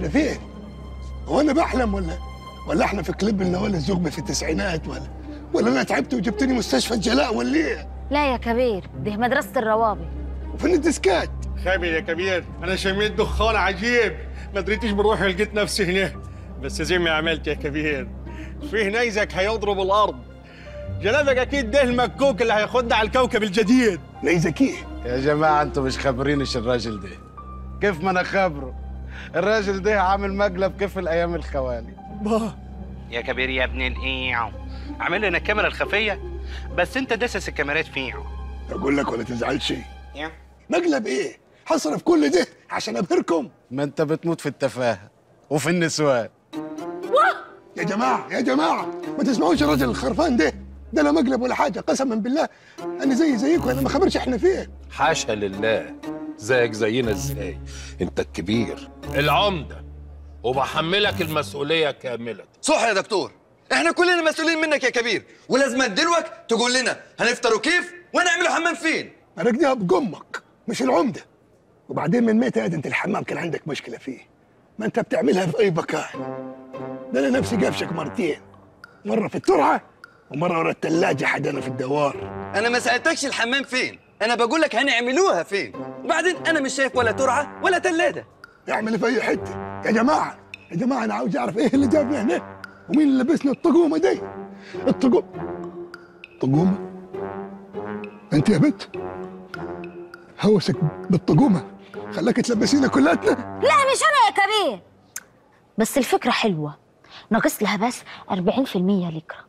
احنا فين هو انا بحلم ولا ولا احنا في كليب النوال الزغبي في التسعينات ولا ولا انا تعبت وجبتني مستشفى الجلاء ولا ايه لا يا كبير دي مدرسة الروابي وفين الديسكات خابر يا كبير انا شميت دخان عجيب ما دريتش بروحي لقيت نفسي هنا بس زي ما عملت يا كبير فيه نيزك هيضرب الارض جنابك اكيد ده المكوك اللي هياخدنا على الكوكب الجديد نيزك ايه يا جماعة انتوا مش خابرينش الراجل ده كيف ما انا خابره الراجل ده عامل مقلب كيف الايام الخوالي با يا كبير يا ابن الايعو عامل لنا الكاميرا الخفيه بس انت دسس الكاميرات فيه اقول لك ولا تزعلش يا مقلب ايه هصرف كل ده عشان ابهركم ما انت بتموت في التفاهة وفي النسوان يا جماعه يا جماعه ما تسمعوش الراجل الخرفان ده ده لا مقلب ولا حاجه قسما بالله انا زي زيكم انا ما خبرش احنا فين حاشا لله زيك زينا ازاي انت الكبير العمده وبحملك المسؤوليه كامله صح يا دكتور احنا كلنا مسؤولين منك يا كبير ولازم دلوقتي تقول لنا هنفطروا كيف ونعملوا حمام فين انا كده بجمك مش العمده وبعدين من متى يا ده انت الحمام كان عندك مشكله فيه ما انت بتعملها في اي مكان ده انا نفسي قفشك مرتين مره في الترعه ومره ورا الثلاجه حدنا في الدوار انا ما سالتكش الحمام فين انا بقول لك هنعملوها فين وبعدين انا مش شايف ولا ترعه ولا ثلاجه اعمل في اي حته يا جماعه يا جماعه انا عاوز اعرف ايه اللي جابنا هنا ومين اللي لبسنا الطقومه دي الطقوم طقومه انت يا بنت هوسك بالطقومه خلاك تلبسينا كلاتنا لا مش أنا يا كبير بس الفكرة حلوة ناقص لها بس 40% لكرة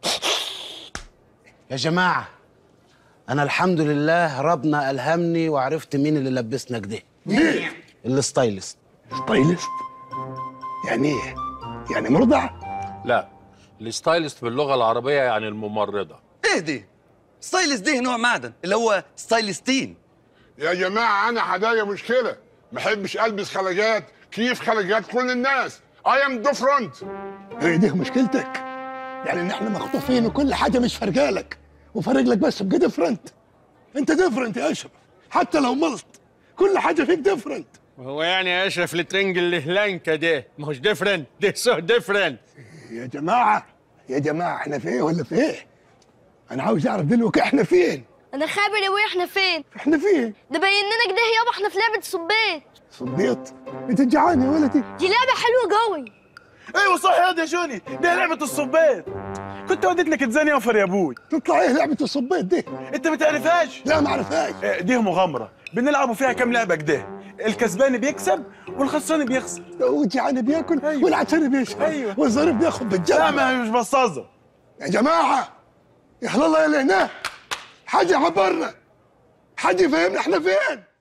يا جماعة انا الحمد لله ربنا الهمني وعرفت مين اللي لبسنا كده مين الستايلست ستايلست يعني ايه يعني مرضع لا الستايلست باللغه العربيه يعني الممرضه ايه دي ستايلس دي نوع معدن اللي هو ستايلستين يا جماعة أنا حدايا مشكلة ما أحبش ألبس خلاجات كيف خلاجات كل الناس I am different هي دي مشكلتك يعني ان احنا مخطوفين وكل حاجه مش فارقالك وفارق لك بس بقى ديفرنت انت ديفرنت يا اشرف حتى لو ملط كل حاجه فيك ديفرنت هو يعني يا اشرف الترنج اللي هلانكا ده ما هوش ديفرنت ده سو ديفرنت يا جماعه يا جماعه احنا في ايه ولا في ايه انا عاوز اعرف دلوقتي احنا فين انا خابر يا وي احنا فين احنا فين ده باين لنا كده يابا احنا في لعبه صبيت صديت انت جعان يا ولدي دي لعبه حلوه قوي ايوه صح يا يا جوني ده لعبه الصبيت كنت وديت لك تزاني اوفر يا ابوي تطلع ايه لعبه الصبيت دي انت ما تعرفهاش لا ما اعرفهاش آه، دي مغامره بنلعبوا فيها كام لعبه كده الكسبان بيكسب والخسران بيخسر والجعان بياكل أيوة. والعطشان بيشرب أيوة. والظريف بياخد لا بالجنب ما هي مش بصازه يا جماعه يا الله يا اللي هناك حاجه عبرنا حد يفهمنا احنا فين